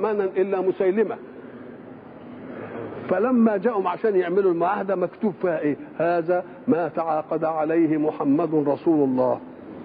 رحمانا الا مسيلمه فلما جاءوا عشان يعملوا المعاهده مكتوب فيها ايه هذا ما تعاقد عليه محمد رسول الله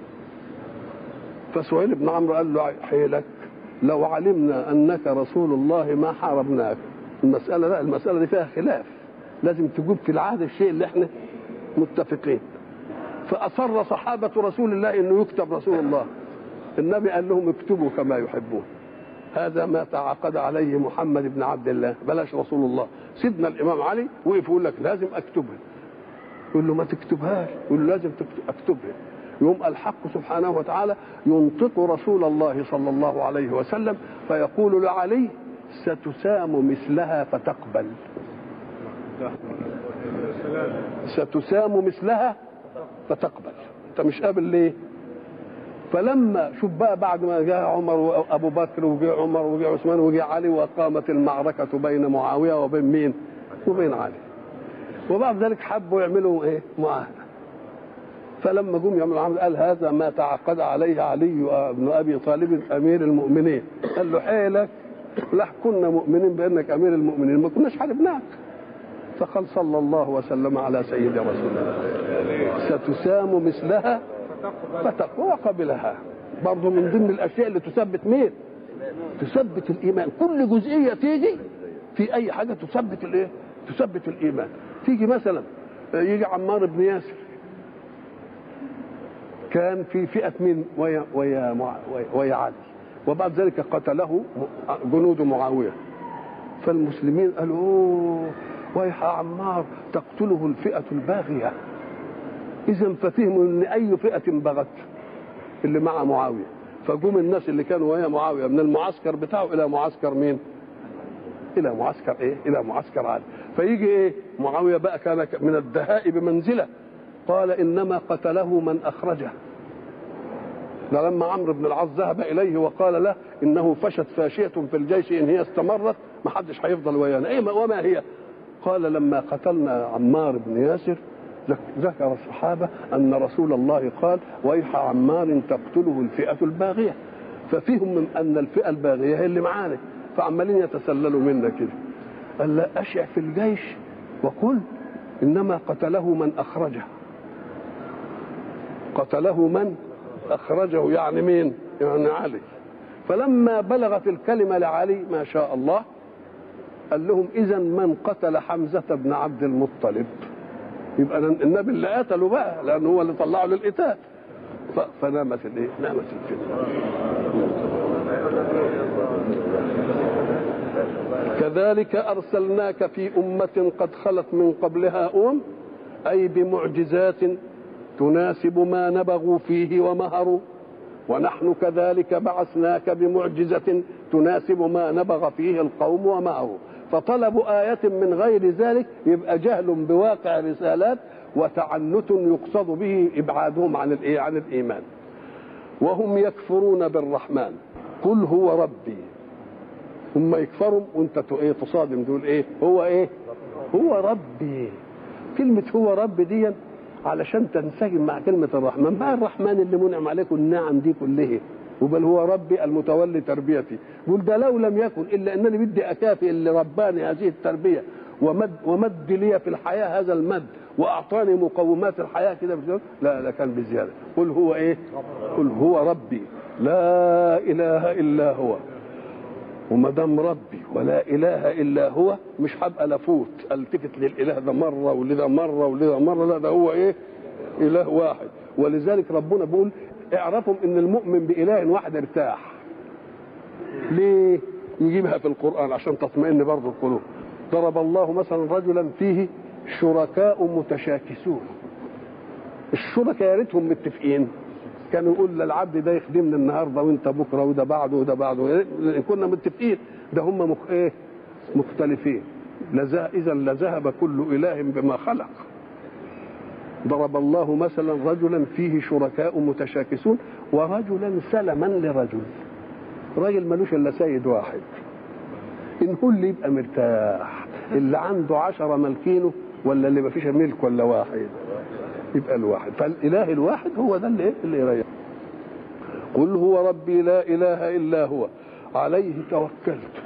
فسهيل بن عمرو قال له حيلك لو علمنا انك رسول الله ما حاربناك المساله لا المساله دي فيها خلاف لازم تجيب في العهد الشيء اللي احنا متفقين فاصر صحابه رسول الله انه يكتب رسول الله النبي قال لهم اكتبوا كما يحبون هذا ما تعاقد عليه محمد بن عبد الله بلاش رسول الله سيدنا الامام علي وقف يقول لك لازم اكتبها يقول له ما تكتبهاش يقول له لازم اكتبها يوم الحق سبحانه وتعالى ينطق رسول الله صلى الله عليه وسلم فيقول لعلي ستسام مثلها فتقبل ستسام مثلها فتقبل انت مش قابل ليه فلما شوف بقى بعد ما جاء عمر وابو بكر وجاء عمر وجاء عثمان وجاء علي وقامت المعركه بين معاويه وبين مين؟ وبين علي. وبعد ذلك حبوا يعملوا ايه؟ معاهده. فلما جم يعملوا عمل قال هذا ما تعاقد عليه علي بن ابي طالب امير المؤمنين. قال له حيلك لا كنا مؤمنين بانك امير المؤمنين ما كناش حاربناك. فقال صلى الله وسلم على سيد رسول الله ستسام مثلها فتقوى وقبلها برضه من ضمن الاشياء اللي تثبت مين تثبت الايمان كل جزئيه تيجي في اي حاجه تثبت الايه تثبت الايمان تيجي مثلا يجي عمار بن ياسر كان في فئه مين ويا ويا ويا علي وبعد ذلك قتله جنود معاويه فالمسلمين قالوا اوه ويح عمار تقتله الفئه الباغيه اذا ففهموا ان اي فئه بغت اللي مع معاويه فجم الناس اللي كانوا ويا معاويه من المعسكر بتاعه الى معسكر مين؟ الى معسكر ايه؟ الى معسكر علي فيجي ايه؟ معاويه بقى كان من الدهاء بمنزله قال انما قتله من اخرجه ده لما عمرو بن العاص ذهب اليه وقال له انه فشت فاشيه في الجيش ان هي استمرت ما حدش هيفضل ويانا ايه وما هي؟ قال لما قتلنا عمار بن ياسر ذكر الصحابة أن رسول الله قال ويح عمار تقتله الفئة الباغية ففيهم من أن الفئة الباغية هي اللي معانا فعمالين يتسللوا منا كده قال لا أشع في الجيش وقل إنما قتله من أخرجه قتله من أخرجه يعني مين يعني علي فلما بلغت الكلمة لعلي ما شاء الله قال لهم إذا من قتل حمزة بن عبد المطلب يبقى النبي اللي قتله بقى لان هو اللي طلعه للقتال فنامت الايه؟ نامت الفتنه. كذلك ارسلناك في امه قد خلت من قبلها امم اي بمعجزات تناسب ما نبغوا فيه ومهروا ونحن كذلك بعثناك بمعجزه تناسب ما نبغ فيه القوم ومهروا فطلب آية من غير ذلك يبقى جهل بواقع رسالات وتعنت يقصد به إبعادهم عن الإيه؟ عن الإيمان. وهم يكفرون بالرحمن قل هو ربي هم يكفروا وانت ايه تصادم تقول ايه هو ايه هو ربي كلمة هو ربي دي علشان تنسجم مع كلمة الرحمن بقى الرحمن اللي منعم عليكم النعم دي كلها وبل هو ربي المتولي تربيتي يقول ده لو لم يكن الا انني بدي اكافئ اللي رباني هذه التربيه ومد ومد لي في الحياه هذا المد واعطاني مقومات الحياه كده لا لا كان بزياده قل هو ايه قل هو ربي لا اله الا هو وما دام ربي ولا اله الا هو مش هبقى لفوت التفت للاله ده مره ولده مره ولده مره لا ده هو ايه اله واحد ولذلك ربنا بيقول اعرفوا ان المؤمن باله واحد ارتاح ليه يجيبها في القران عشان تطمئن برضه القلوب ضرب الله مثلا رجلا فيه شركاء متشاكسون الشركاء يا ريتهم متفقين كانوا يقول للعبد ده يخدمني النهارده وانت بكره وده بعده وده بعده ان كنا متفقين ده هم مخ ايه مختلفين اذا لذهب كل اله بما خلق ضرب الله مثلا رجلا فيه شركاء متشاكسون ورجلا سلما لرجل راجل ملوش الا سيد واحد ان هو اللي يبقى مرتاح اللي عنده عشرة ملكينه ولا اللي ما فيش ملك ولا واحد يبقى الواحد فالاله الواحد هو ده اللي اللي يريح قل هو ربي لا اله الا هو عليه توكلت